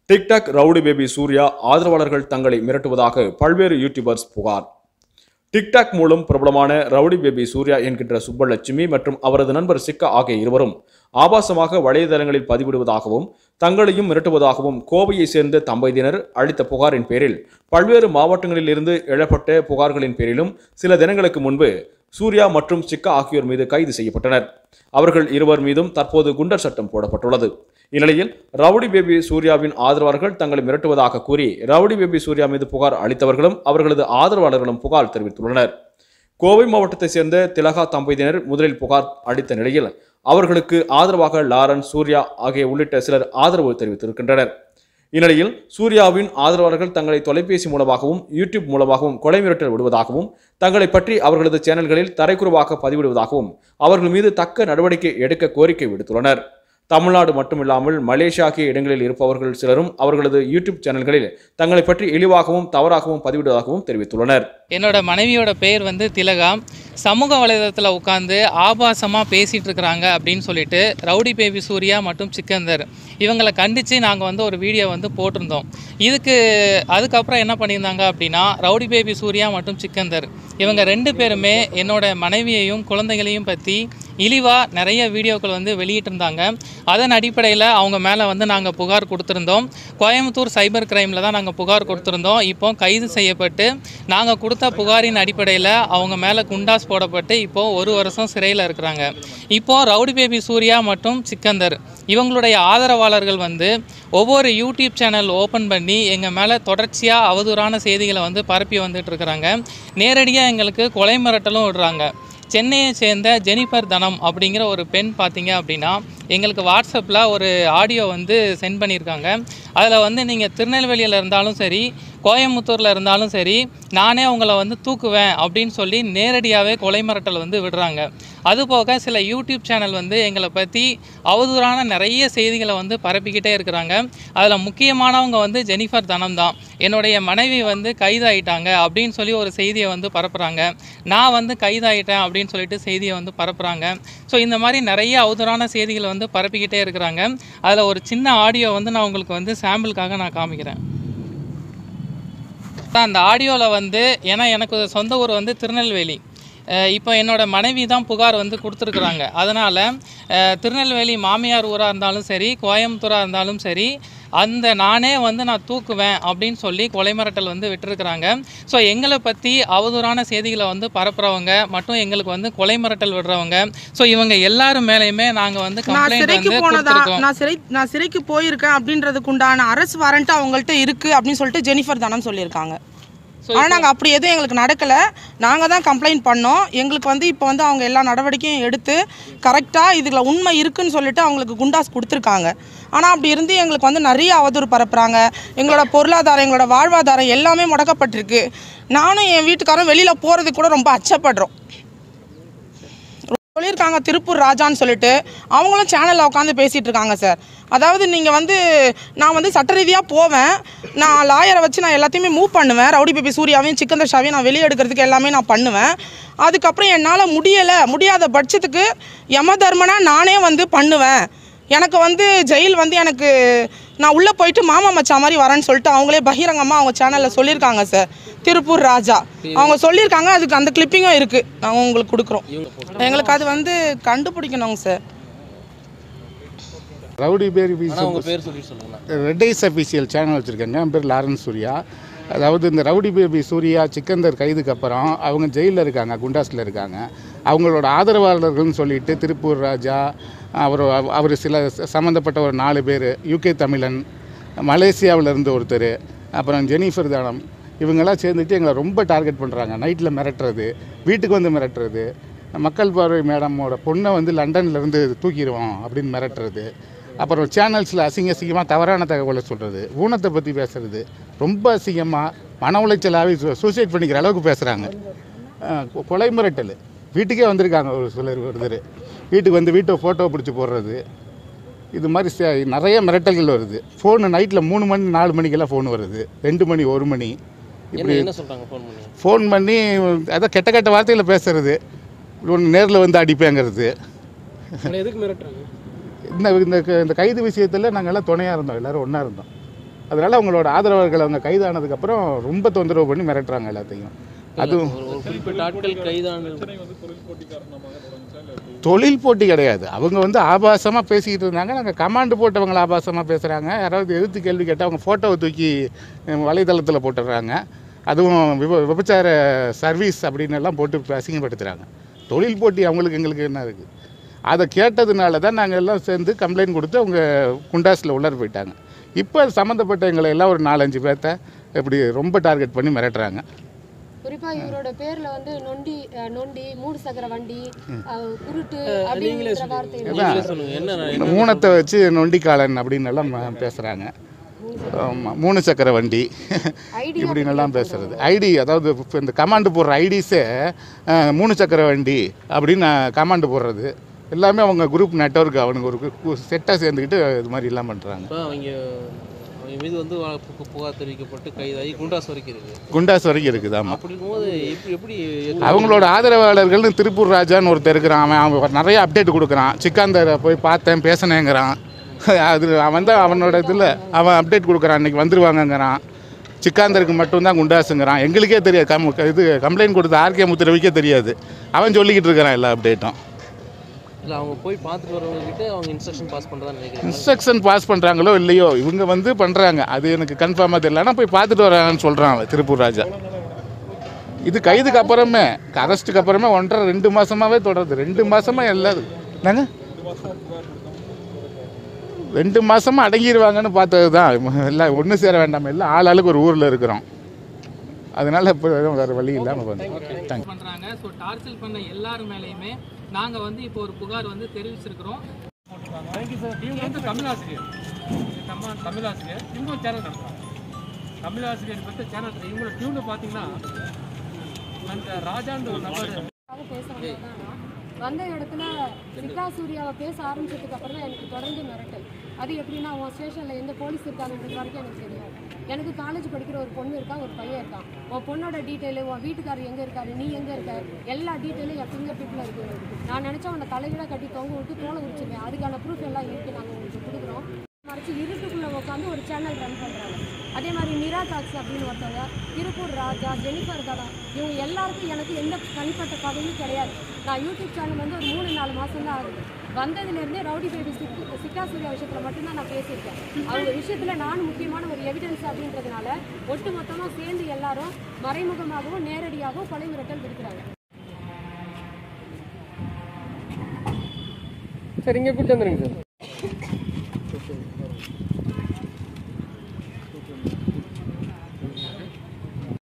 TikTok rowdy baby Surya ஆதரவாளர்கள் தங்களை மிரட்டுவதாக பல்வேறு யூடியூபர்ஸ் புகார் டிக்டாக் மூலம் பிரபலமான ரவுடி பேபி சூர்யா என்கின்ற சுப்பலட்சுமி மற்றும் அவரது நண்பர் சிக்கா ஆகிய இருவரும் ஆபாசமாக வலைதளங்களில் பதிவிடுவதாகவும் தங்களையும் மிரட்டுவதாகவும் கோவையை சேர்ந்த தம்பதியினர் அளித்த புகாரின் பேரில் பல்வேறு மாவட்டங்களில் இருந்து எழப்பட்ட புகார்களின் பேரிலும் சில தினங்களுக்கு முன்பு சூர்யா மற்றும் சிக்கா ஆகியோர் மீது கைது செய்யப்பட்டனர் அவர்கள் இருவர் மீதும் தற்போது குண்டர் சட்டம் போடப்பட்டுள்ளது இந்நிலையில் ரவுடி பேபி சூர்யாவின் ஆதரவாளர்கள் தங்களை மிரட்டுவதாக கூறி ரவுடி பேபி சூர்யா மீது புகார் அளித்தவர்களும் அவர்களது ஆதரவாளர்களும் புகார் தெரிவித்துள்ளனர் கோவை மாவட்டத்தைச் சேர்ந்த திலகா தம்பதியினர் முதலில் புகார் அளித்த நிலையில் அவர்களுக்கு ஆதரவாக லாரன்ஸ் சூர்யா ஆகிய உள்ளிட்ட சிலர் ஆதரவு தெரிவித்திருக்கின்றனர் இந்நிலையில் சூர்யாவின் ஆதரவாளர்கள் தங்களை தொலைபேசி மூலமாகவும் யூடியூப் மூலமாகவும் கொலை மிரட்டல் விடுவதாகவும் தங்களை பற்றி அவர்களது சேனல்களில் தரைக்குறைவாக பதிவிடுவதாகவும் அவர்கள் மீது தக்க நடவடிக்கை எடுக்க கோரிக்கை விடுத்துள்ளனர் தமிழ்நாடு மட்டுமில்லாமல் மலேசியா ஆகிய இடங்களில் இருப்பவர்கள் சிலரும் அவர்களது யூடியூப் சேனல்களில் தங்களை பற்றி இழிவாகவும் தவறாகவும் பதிவிடுவதாகவும் தெரிவித்துள்ளனர் என்னோட மனைவியோட பெயர் வந்து திலகா சமூக வலைதளத்தில் உட்காந்து ஆபாசமாக பேசிகிட்டு இருக்கிறாங்க அப்படின்னு சொல்லிட்டு ரவுடி பேபி சூர்யா மற்றும் சிக்கந்தர் இவங்களை கண்டித்து நாங்கள் வந்து ஒரு வீடியோ வந்து போட்டிருந்தோம் இதுக்கு அதுக்கப்புறம் என்ன பண்ணியிருந்தாங்க அப்படின்னா ரவுடி பேபி சூர்யா மற்றும் சிக்கந்தர் இவங்க ரெண்டு பேருமே என்னோட மனைவியையும் குழந்தைகளையும் பற்றி இழிவாக நிறைய வீடியோக்கள் வந்து வெளியிட்டிருந்தாங்க அதன் அடிப்படையில் அவங்க மேலே வந்து நாங்கள் புகார் கொடுத்துருந்தோம் கோயம்புத்தூர் சைபர் கிரைமில் தான் நாங்கள் புகார் கொடுத்துருந்தோம் இப்போ கைது செய்யப்பட்டு நாங்கள் கொடுத்த புகாரின் அடிப்படையில் அவங்க மேலே குண்டாஸ் போடப்பட்டு இப்போ ஒரு வருஷம் சிறையில் இருக்கிறாங்க இப்போ ரவுடி பேபி சூர்யா மற்றும் சிக்கந்தர் இவங்களுடைய ஆதரவாளர்கள் வந்து ஒவ்வொரு யூடியூப் சேனல் ஓப்பன் பண்ணி எங்கள் மேலே தொடர்ச்சியாக அவதூறான செய்திகளை வந்து பரப்பி வந்துட்டு இருக்கிறாங்க நேரடியாக எங்களுக்கு கொலை மிரட்டலும் விடுறாங்க சென்னையை சேர்ந்த ஜெனிஃபர் தனம் அப்படிங்கிற ஒரு பெண் பார்த்தீங்க அப்படின்னா எங்களுக்கு வாட்ஸ்அப்பில் ஒரு ஆடியோ வந்து சென்ட் பண்ணியிருக்காங்க அதில் வந்து நீங்கள் திருநெல்வேலியில் இருந்தாலும் சரி கோயம்புத்தூரில் இருந்தாலும் சரி நானே உங்களை வந்து தூக்குவேன் அப்படின்னு சொல்லி நேரடியாகவே கொலை மிரட்டல் வந்து விடுறாங்க அதுபோக சில யூடியூப் சேனல் வந்து எங்களை பற்றி அவதூறான நிறைய செய்திகளை வந்து பரப்பிக்கிட்டே இருக்கிறாங்க அதில் முக்கியமானவங்க வந்து ஜெனிஃபர் தனம் தான் என்னுடைய மனைவி வந்து கைதாயிட்டாங்க அப்படின்னு சொல்லி ஒரு செய்தியை வந்து பரப்புகிறாங்க நான் வந்து கைதாயிட்டேன் அப்படின்னு சொல்லிட்டு செய்தியை வந்து பரப்புகிறாங்க ஸோ இந்த மாதிரி நிறைய அவதூறான செய்திகளை வந்து பரப்பிக்கிட்டே இருக்கிறாங்க அதில் ஒரு சின்ன ஆடியோ வந்து நான் உங்களுக்கு வந்து சாம்பிளுக்காக நான் காமிக்கிறேன் அந்த ஆடியோவில் வந்து ஏன்னா எனக்கு சொந்த ஊர் வந்து திருநெல்வேலி அஹ் இப்போ என்னோட மனைவி தான் புகார் வந்து கொடுத்துருக்குறாங்க அதனால் திருநெல்வேலி மாமியார் ஊராக இருந்தாலும் சரி கோயம்புத்தூராக இருந்தாலும் சரி அந்த நானே வந்து நான் தூக்குவேன் அப்படின்னு சொல்லி கொலை மிரட்டல் வந்து விட்டுருக்குறாங்க ஸோ எங்களை பற்றி அவதூறான செய்திகளை வந்து பரப்புறவங்க மற்றும் எங்களுக்கு வந்து கொலை மிரட்டல் விடுறவங்க ஸோ இவங்க எல்லாரும் மேலேயுமே நாங்கள் வந்து நான் கம்ப்ளைண்ட் சிறைக்கு வந்து போனதா கொடுத்துருக்கோம் நான் சிறை நான் சிறைக்கு போயிருக்கேன் அப்படின்றதுக்கு உண்டான அரசு வாரண்ட் அவங்கள்ட்ட இருக்கு அப்படின்னு சொல்லிட்டு ஜெனிஃபர் தானம் சொல்லியிருக்காங்க So, ஆனால் நாங்கள் அப்படி எதுவும் எங்களுக்கு நடக்கலை நாங்கள் தான் கம்ப்ளைண்ட் பண்ணோம் எங்களுக்கு வந்து இப்போ வந்து அவங்க எல்லா நடவடிக்கையும் எடுத்து கரெக்டாக இதில் உண்மை இருக்குன்னு சொல்லிட்டு அவங்களுக்கு குண்டாஸ் கொடுத்துருக்காங்க ஆனால் அப்படி இருந்து எங்களுக்கு வந்து நிறைய அவதூறு பரப்புகிறாங்க எங்களோட பொருளாதாரம் எங்களோட வாழ்வாதாரம் எல்லாமே முடக்கப்பட்டிருக்கு நானும் என் வீட்டுக்காரும் வெளியில் போகிறதுக்கு கூட ரொம்ப அச்சப்படுறோம் சொல்லியிருக்காங்க திருப்பூர் ராஜான்னு சொல்லிட்டு அவங்களும் சேனலில் உட்காந்து பேசிகிட்டு இருக்காங்க சார் அதாவது நீங்கள் வந்து நான் வந்து சட்ட ரீதியாக போவேன் நான் லாயரை வச்சு நான் எல்லாத்தையுமே மூவ் பண்ணுவேன் ரவுடி பேபி சூர்யாவையும் சிக்கந்தர் ஷாவையும் நான் வெளியே எடுக்கிறதுக்கு எல்லாமே நான் பண்ணுவேன் அதுக்கப்புறம் என்னால் முடியலை முடியாத பட்சத்துக்கு யம தர்மனா நானே வந்து பண்ணுவேன் எனக்கு வந்து ஜெயில் வந்து எனக்கு நான் உள்ளே போயிட்டு மாமா மச்சா மாதிரி வரேன்னு சொல்லிட்டு அவங்களே பகிரங்கமாக அவங்க சேனலில் சொல்லியிருக்காங்க சார் திருப்பூர் ராஜா அவங்க சொல்லியிருக்காங்க அதுக்கு அந்த கிளிப்பிங்கும் இருக்குது நாங்கள் உங்களுக்கு கொடுக்குறோம் எங்களுக்கு அது வந்து கண்டுபிடிக்கணுங்க சார் ரவுடி பேர் உங்கள் பேர் சொல்லி சொல்லுங்கண்ணா ரெட் ஐஸ் அஃபீஷியல் சேனல் வச்சுருக்கேங்க என் பேர் லாரன்ஸ் சூர்யா அதாவது இந்த ரவுடி பேபி சூர்யா சிக்கந்தர் கைதுக்கு அப்புறம் அவங்க ஜெயிலில் இருக்காங்க குண்டாஸில் இருக்காங்க அவங்களோட ஆதரவாளர்கள்னு சொல்லிட்டு திருப்பூர் ராஜா அவர் அவர் சில சம்மந்தப்பட்ட ஒரு நாலு பேர் யூகே தமிழன் மலேசியாவில் இருந்து ஒருத்தர் அப்புறம் ஜெனிஃபர் தானம் இவங்கெல்லாம் சேர்ந்துட்டு எங்களை ரொம்ப டார்கெட் பண்ணுறாங்க நைட்டில் மிரட்டுறது வீட்டுக்கு வந்து மிரட்டுறது மக்கள் பார்வை மேடமோட பொண்ணை வந்து லண்டன்லேருந்து தூக்கிடுவோம் அப்படின்னு மிரட்டுறது அப்புறம் சேனல்ஸில் அசிங்க அசிங்கமாக தவறான தகவலை சொல்கிறது ஊனத்தை பற்றி பேசுறது ரொம்ப அசிங்கமாக மன உளைச்சலாகவே சூசைட் பண்ணிக்கிற அளவுக்கு பேசுகிறாங்க கொலை மிரட்டல் வீட்டுக்கே வந்திருக்காங்க ஒரு சிலர் ஒருத்தர் வீட்டுக்கு வந்து வீட்டை ஃபோட்டோ பிடிச்சி போடுறது இது மாதிரி ச- நிறைய மிரட்டல்கள் வருது ஃபோனு நைட்டில் மூணு மணி நாலு மணிக்கெல்லாம் ஃபோன் வருது ரெண்டு மணி ஒரு மணி என்ன என்ன சொல்கிறாங்க ஃபோன் பண்ணி ஃபோன் பண்ணி அதான் கெட்ட கெட்ட வார்த்தையில் பேசுறது ஒன்று நேரில் வந்து அடிப்பேங்கிறது எதுக்கு மிரட்டுறாங்க இந்த இந்த க- இந்த கைது விஷயத்தில் நாங்கள் எல்லாம் துணையாக இருந்தோம் எல்லோரும் ஒன்றா இருந்தோம் அதனால் அவங்களோட ஆதரவாளர்கள் அவங்க கைதானதுக்கப்புறம் ரொம்ப தொந்தரவு பண்ணி மிரட்டுறாங்க எல்லாத்தையும் அதுவும் ஒரு ஒரு குறிப்பிட்ட ஆட்கள் கைதான தொழில் போட்டி கிடையாது அவங்க வந்து ஆபாசமாக பேசிக்கிட்டு இருந்தாங்க நாங்கள் கமாண்டு போட்டவங்கள ஆபாசமாக பேசுகிறாங்க யாராவது எதிர்த்து கேள்வி கேட்டால் அவங்க ஃபோட்டோவை தூக்கி அஹ், வலைதளத்தில் போட்டுடுறாங்க அதுவும் விப விபச்சார சர்வீஸ் அப்படின்னு எல்லாம் போட்டு அசிங்கப்படுத்துகிறாங்க தொழில் போட்டி அவங்களுக்கு எங்களுக்கு என்ன இருக்குது அதை கேட்டதுனால தான் நாங்கள் எல்லாம் சேர்ந்து கம்ப்ளைண்ட் கொடுத்து அவங்க குண்டாஸில் உள்ளார போயிட்டாங்க இப்போ சம்மந்தப்பட்ட எங்களை எல்லாம் ஒரு நாலஞ்சு பேர்த்த இப்படி ரொம்ப டார்கெட் பண்ணி மிரட்டுறாங்க குறிப்பா இவரோட பேர்ல வந்து நொண்டி அஹ், நொண்டி மூணு சக்கர வண்டி அஹ், குருட்டு அப்படிங்கிற வார்த்தை நீங்களே சொல்லுங்க என்ன இந்த மூணத்தை வச்சு நொண்டிக்காலன் அப்படின்னு எல்லாம் பேசுகிறாங்க ஆமாம் மூணு சக்கர வண்டி இப்படின்னு எல்லாம் பேசுறது ஐடி அதாவது இப்ப இந்த கமாண்டு போடுற ஐடிஸே மூணு சக்கர வண்டி அப்படின்னு கமாண்டு போடுறது எல்லாமே அவங்க குரூப் நெட்வொர்க் அவனுங்க ஒரு செட்டாக சேர்ந்துக்கிட்டு இது மாதிரி எல்லாம் பண்ணுறாங்க இப்போ அவங்க அவங்க மீது வந்து வா- பு- புகார் தெரிவிக்கப்பட்டு கைதாகி குண்டாஸ் வரைக்கும் இருக்கு குண்டாஸ் வரைக்கும் இருக்குது ஆமாம் அப்படி இருக்கும்போது எப்படி எப்படி ஏத்துக்க- அவங்களோட ஆதரவாளர்கள்னு திருப்பூர் ராஜான்னு ஒருத்தர் இருக்கிறான் அவன் அவன் நிறைய அப்டேட் கொடுக்குறான் சிக்காந்தரை போய் பார்த்தேன் பேசினேங்கிறான் அது அவன் தான் அவனோட இதில் அவன் அப்டேட் கொடுக்குறான் இன்னைக்கு வந்துருவாங்கங்கிறான் சிக்காந்தருக்கு மட்டும்தான் குண்டாசுங்கிறான் எங்களுக்கே தெரியாது கம் இது கம்ப்ளைண்ட் கொடுத்த ஆர்கே முத்திரவிக்கே தெரியாது அவன் சொல்லிக்கிட்டு இருக்கிறான் எல்லா அப்டேட்டும் இல்ல அவங்க போய் பார்த்துட்டு வரவங்க கிட்ட அவங்க இன்ஸ்ட்ரக்ஷன் பாஸ் பண்ணுறதா நினைக்கிறேன் இன்ஸ்ட்ரக்ஷன் பாஸ் பண்ணுறாங்களோ இல்லையோ இவங்க வந்து பண்ணுறாங்க அது எனக்கு கன்ஃபார்மாக தெரியல ஆனால் போய் பார்த்துட்டு வராங்கன்னு சொல்கிறான் அவன் திருப்பூர் ராஜா இது கைதுக்கு அப்புறமே அரெஸ்ட்டுக்கு அப்புறமே ஒன்றரை ரெண்டு மாசமாவே தொடருது ரெண்டு மாசமா எல்லாரும் என்னங்க ரெண்டு மாசமா அடங்கிடுவாங்கன்னு பார்த்தது தான் எல்லாம் ஒன்று சேர வேண்டாம் எல்லாம் ஆள் ஆளுக்கு ஒரு ஊரில் இருக்கிறோம் அதனால இப்போ வேறு வழி இல்லாமல் பண்ணுறோம் தேங்க்யூ பண்றாங்க ஸோ டார்ச்சல் பண்ண எல்லார் மேலேயுமே நாங்க வந்து இப்போ ஒரு புகார் வந்து தெரிவிச்சிருக்கிறோம் இவங்க வந்து தமிழாசிரியர் இது தமிழ் தமிழாசிரியர் இவங்க சேனல் நடத்துறாங்க தமிழாசிரியர் பற்றி சேனல் இவங்களோட டியூனை பார்த்தீங்கன்னா அந்த ராஜான்ற ஒரு நபர் பேசுறவங்க தான் நான். வந்த இடத்துல சிக்கா சூர்யாவை பேச ஆரம்பிச்சதுக்கு அப்புறம் தான் எனக்கு தொடர்ந்து மிரட்டல் அது எப்படின்னா உன் ஸ்டேஷனில் எந்த போலீஸ் இருக்காங்கன்றது வரைக்கும் எனக்கு தெரியாது எனக்கு காலேஜ் படிக்கிற ஒரு பொண்ணு இருக்கா ஒரு பையன் இருக்கான் உன் பொண்ணோட டீட்டெயிலு உன் வீட்டுக்காரர் எங்கே இருக்காரு நீ எங்கே இருக்க எல்லா டீட்டெயிலும் என் ஃபிங்கர் பிரிட்டில் இருக்குது நான் நினச்சா உன்னை தலைகீழ கட்டி தொங்க விட்டு தோலை உரிச்சிருவேன் அதுக்கான ப்ரூஃப் எல்லாம் இருக்குது நாங்கள் உங்களுக்கு கொடுக்குறோம் மறைச்சு இருட்டுக்குள்ளே உட்காந்து ஒரு சேனல் ரன் பண்ணுறாங்க அதே மாதிரி நிரா டாக்ஸ் அப்படின்னு ஒருத்தவங்க திருப்பூர் ராஜா ஜெனிஃபர் கடா இவங்க எல்லாருக்கும் எனக்கு எந்த தனிப்பட்ட கதையும் கிடையாது நான் யூடியூப் சேனல் வந்து ஒரு மூணு நாலு மாதம் தான் ஆகுது வந்ததுலேருந்தே ரவுடி பேபி சிக்கு சிக்கா சூர்யா விஷயத்தில் மட்டும்தான் நான் பேசியிருக்கேன் அவங்க விஷயத்தில் நான் முக்கியமான ஒரு எவிடன்ஸ் அப்படின்றதுனால ஒட்டு மொத்தமாக சேர்ந்து எல்லாரும் மறைமுகமாகவும் நேரடியாகவும் கொலை மிரட்டல் விடுக்கிறாங்க சரி இங்கே கூட்டு வந்துருங்க சார்